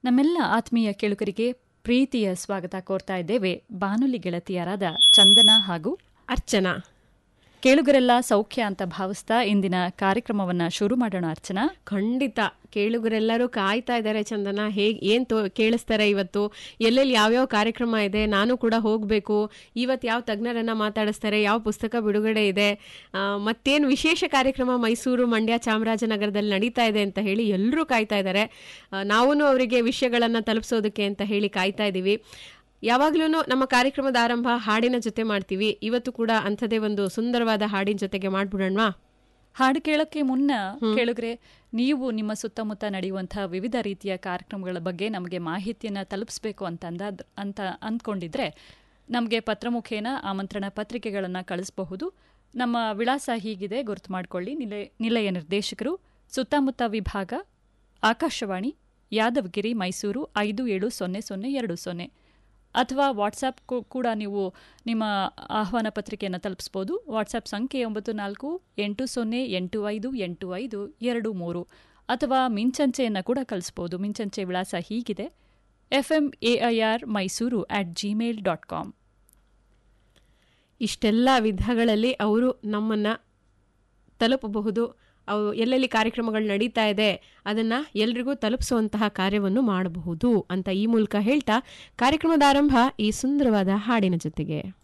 ನಮ್ಮೆಲ್ಲ ಆತ್ಮೀಯ ಕೇಳುಗರಿಗೆ ಪ್ರೀತಿಯ ಸ್ವಾಗತ ಕೋರ್ತಾ ಇದ್ದೇವೆ ಬಾನುಲಿ ಗೆಳತಿಯರಾದ ಚಂದನ ಹಾಗೂ ಅರ್ಚನಾ ಕೇಳುಗರೆಲ್ಲ ಸೌಖ್ಯ ಅಂತ ಭಾವಿಸ್ತಾ ಇಂದಿನ ಕಾರ್ಯಕ್ರಮವನ್ನ ಶುರು ಮಾಡೋಣ ಅರ್ಚನಾ ಖಂಡಿತ ಕೇಳುಗರೆಲ್ಲರೂ ಕಾಯ್ತಾ ಇದ್ದಾರೆ ಚಂದನ ಹೇಗೆ ಏನು ತೋ ಕೇಳಿಸ್ತಾರೆ ಇವತ್ತು ಎಲ್ಲೆಲ್ಲಿ ಯಾವ್ಯಾವ ಕಾರ್ಯಕ್ರಮ ಇದೆ ನಾನು ಕೂಡ ಹೋಗಬೇಕು ಇವತ್ತು ಯಾವ ತಜ್ಞರನ್ನ ಮಾತಾಡಿಸ್ತಾರೆ ಯಾವ ಪುಸ್ತಕ ಬಿಡುಗಡೆ ಇದೆ ಮತ್ತೇನು ವಿಶೇಷ ಕಾರ್ಯಕ್ರಮ ಮೈಸೂರು ಮಂಡ್ಯ ಚಾಮರಾಜನಗರದಲ್ಲಿ ನಡೀತಾ ಇದೆ ಅಂತ ಹೇಳಿ ಎಲ್ಲರೂ ಕಾಯ್ತಾ ಇದ್ದಾರೆ ನಾವು ಅವರಿಗೆ ವಿಷಯಗಳನ್ನು ತಲುಪಿಸೋದಕ್ಕೆ ಅಂತ ಹೇಳಿ ಕಾಯ್ತಾ ಇದ್ದೀವಿ ಯಾವಾಗ್ಲೂ ನಮ್ಮ ಕಾರ್ಯಕ್ರಮದ ಆರಂಭ ಹಾಡಿನ ಜೊತೆ ಮಾಡ್ತೀವಿ ಇವತ್ತು ಕೂಡ ಅಂಥದೇ ಒಂದು ಸುಂದರವಾದ ಹಾಡಿನ ಜೊತೆಗೆ ಮಾಡ್ಬಿಡೋಣವಾ ಹಾಡು ಕೇಳೋಕ್ಕೆ ಮುನ್ನ ಕೇಳುಗರೆ ನೀವು ನಿಮ್ಮ ಸುತ್ತಮುತ್ತ ನಡೆಯುವಂತಹ ವಿವಿಧ ರೀತಿಯ ಕಾರ್ಯಕ್ರಮಗಳ ಬಗ್ಗೆ ನಮಗೆ ಮಾಹಿತಿಯನ್ನು ತಲುಪಿಸ್ಬೇಕು ಅಂತ ಅಂದಾದ್ ಅಂತ ಅಂದ್ಕೊಂಡಿದ್ರೆ ನಮಗೆ ಪತ್ರಮುಖೇನ ಆಮಂತ್ರಣ ಪತ್ರಿಕೆಗಳನ್ನು ಕಳಿಸಬಹುದು ನಮ್ಮ ವಿಳಾಸ ಹೀಗಿದೆ ಗುರುತು ಮಾಡಿಕೊಳ್ಳಿ ನಿಲಯ ನಿಲಯ ನಿರ್ದೇಶಕರು ಸುತ್ತಮುತ್ತ ವಿಭಾಗ ಆಕಾಶವಾಣಿ ಯಾದವಗಿರಿ ಮೈಸೂರು ಐದು ಏಳು ಸೊನ್ನೆ ಸೊನ್ನೆ ಎರಡು ಸೊನ್ನೆ ಅಥವಾ ವಾಟ್ಸಪ್ ಕೂಡ ನೀವು ನಿಮ್ಮ ಆಹ್ವಾನ ಪತ್ರಿಕೆಯನ್ನು ತಲುಪಿಸ್ಬೋದು ವಾಟ್ಸಪ್ ಸಂಖ್ಯೆ ಒಂಬತ್ತು ನಾಲ್ಕು ಎಂಟು ಸೊನ್ನೆ ಎಂಟು ಐದು ಎಂಟು ಐದು ಎರಡು ಮೂರು ಅಥವಾ ಮಿಂಚಂಚೆಯನ್ನು ಕೂಡ ಕಳಿಸ್ಬೋದು ಮಿಂಚಂಚೆ ವಿಳಾಸ ಹೀಗಿದೆ F M A I R Mysuru at Gmail dot com ಇಷ್ಟೆಲ್ಲ ವಿಧಗಳಲ್ಲಿ ಅವರು ನಮ್ಮನ್ನು ತಲುಪಬಹುದು ಅವು ಎಲ್ಲೆಲ್ಲಿ ಕಾರ್ಯಕ್ರಮಗಳು ನಡೀತಾ ಇದೆ ಅದನ್ನು ಎಲ್ರಿಗೂ ತಲುಪಿಸುವಂತಹ ಕಾರ್ಯವನ್ನು ಮಾಡಬಹುದು ಅಂತ ಈ ಮೂಲಕ ಹೇಳ್ತಾ ಕಾರ್ಯಕ್ರಮದ ಆರಂಭ ಈ ಸುಂದರವಾದ ಹಾಡಿನ ಜೊತೆಗೆ